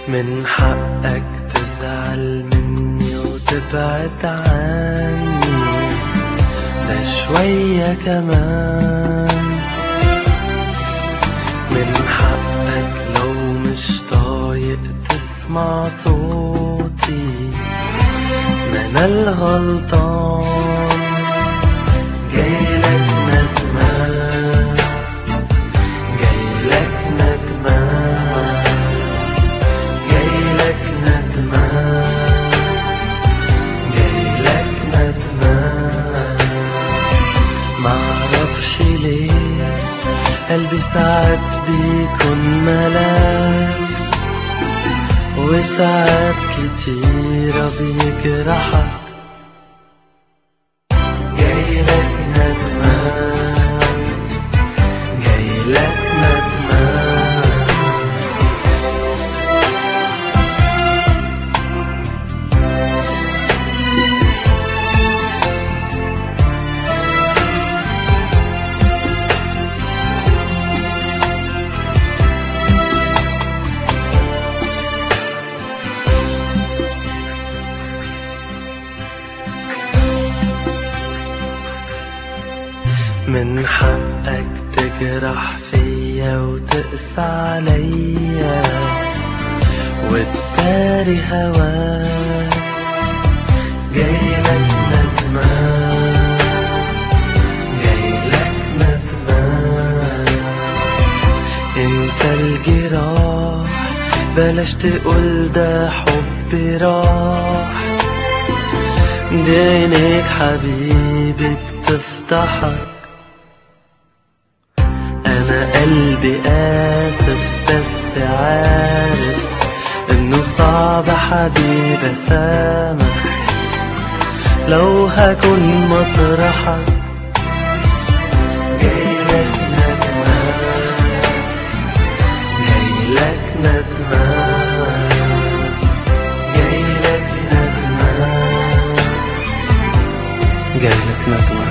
من حقك تزعل مني وتبعد عني ده شوية كمان من حقك لو مش طايق تسمع صوتي ما انا الغلطان جايلك ندمان جايلك ندمان جايلك ندمان جايلك ندمان معرفش ليه قلبي ساعات بيكون ملاك وساعات كتيرة بيجرحك جايلك ندمان جايلك ندمان من حقك تجرح فيا وتقسى عليا وتداري هواك جايلك ندمان جايلك ندمان انسى الجراح بلاش تقول ده حب راح دي عينيك حبيبي بتفتحك انا قلبي اسف بس عارف انه صعب حبيبي اسامح لو هكون مطرحك جايلك ندمان جايلك ندمان جايلك ندمان جايلك ندمان